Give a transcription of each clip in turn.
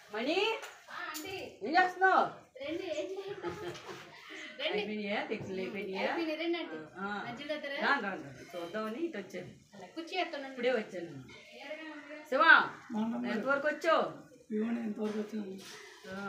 మణి ఆ, ఆంటీ ఏం చేస్తున్నావు రండి ఏం చేయట్లేదు. రండి అయిపోయినాయా తెచ్చులు అయిపోయినాయా అయిపోయింది, రండి ఆంటీ ఆ. మంచిగా దగ్గర రా, రా, రా. చూద్దామని ఇటు వచ్చాను అలా కుర్చీ ఎత్తున్నాను ఇప్పుడే వచ్చాను శివా ఎంతవరకు వచ్చావు ఇవ్వండి ఎంతవరకు వచ్చింది ఆ.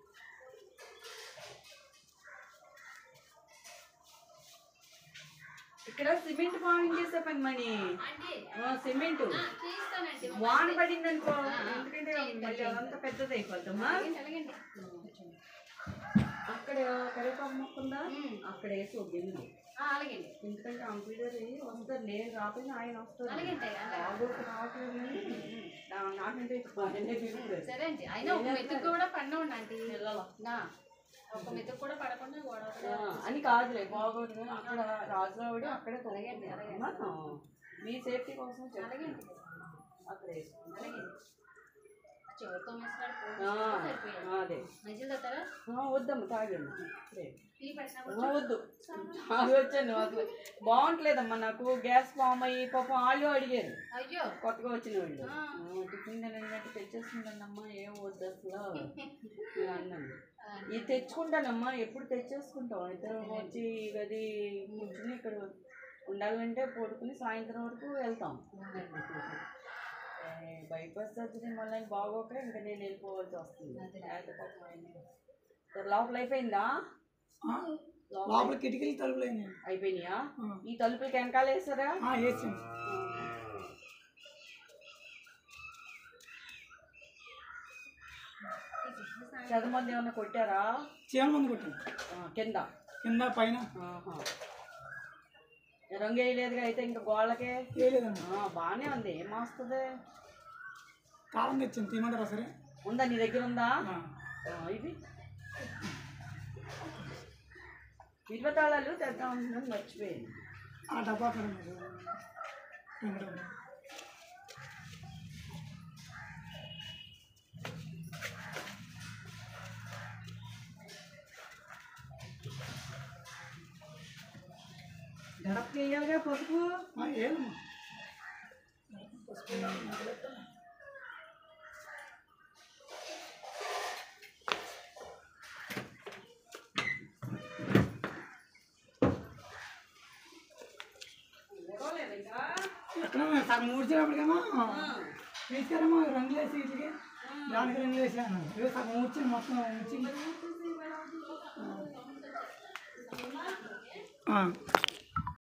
ఇక్కడ సిమెంట్ పావింగ్ చేసే పని మణి ఆంటీ ఆ, సిమెంట్ ఆ, చేయిస్తానండి వాన పడింది అనుకో ఎందుకంటే మళ్ళీ అదంతా పెద్దది అయిపోద్దమ్మా అలాగండి, అలాగండి కూర్చోండి. అక్కడ కరివేపాకు మొక్క ఉందా అక్కడ వేసి వద్దు ఆ, అలాగండి ఎందుకంటే కంప్యూటర్ వస్తారు నేను రాకపోయినా ఆయన వస్తారు అలాగండి అలాగే. బాగోక రావట్లేదు కానీ నా- నాకంటే ఎక్కువ ఆయనే తిరుగుతారు. సరే అండి అయినా ఒక మెతుకు కూడా పడినా ఆంటీ పిల్లలు. నా ఒక మెతుకు కూడా పడకుండా గొడవ ఆ, అని కాదులే బాగోదు కానీ అక్కడ రాజురావుడి అక్కడే తొలగండి మీ సేఫ్టీ కోసం చెప్పండి అలాగండి అక్కడ వేసుకుంటాం. అలాగే చివరితో వేసినాడు ఆ, సరిపోయాడు అదే మంచిది తాగుతారా ఆ, వద్దమ్మ తాగండి ఇప్పుడే. టీ పట్టినా ఆ, వద్దు తాగి వచ్చాను అసలు బాగుంటలేదమ్మా నాకు గ్యాస్ ఫామ్ అయ్యి పాపం వాళ్ళు అడిగారు అయ్యో కొత్తగా వచ్చిన వాళ్ళు ఆ. ఆ, టిఫిన్ తినట్టు తెచ్చేసుకుంటానమ్మా ఏం వద్దు అసలు నేను అన్నాను ఇది తెచ్చుకుంటానమ్మా ఎప్పుడు తెచ్చేసుకుంటాం ఇద్దరు వచ్చి గది కూర్చుని ఇక్కడ ఉండాలంటే పడుకుని సాయంత్రం వరకు వెళ్తాం ఏ, బైపాస్ సర్జరీ మళ్ళీ బాగోక ఇంకా నేను వెళ్ళిపోవాల్సి వస్తుంది లేకపోతే పాపం ఆయన- సరే, లోపల అయిపోయిందా లోపల లోపల కిటికీలు తలుపులు అయినాయి అయిపోయినాయా ఆ. ఈ తలుపులకి వెనకాల వేసారా ఆ, వేసాను చదమంది ఏమన్నా కొట్టారా చీమల మంది కొట్టాను ఆ, కింద కింద పైన ఆహా. రంగు వేయలేదుగా అయితే ఇంకా గోళ్ళకే వేయలేదండి ఆ, బాగానే ఉంది ఏం వస్తుంది కాలం తెచ్చాను తీయమంటారా సరే ఉందా నీ దగ్గర ఉందా ఆ. ఆ, ఇది ఇల్వ తాళాలు తెద్దాం అనుకున్నాను మర్చిపోయింది ఆ డబ్బా అక్కడ ఉంది. రెండు డబ్బా. గడపకి వేయాలిగా పసుపు ఆ, వేయాలమ్మా ఊడవలేదు ఇంకా ఎక్కడ సగం ఊడ్చేటప్పటికేమో తీసుకెళ్ళమో రంగులు వేసి వీటికి దానికి రంగులు వేసాను ఇవి సగం ఊడ్చి మొత్తం ఊడ్చి ఆ.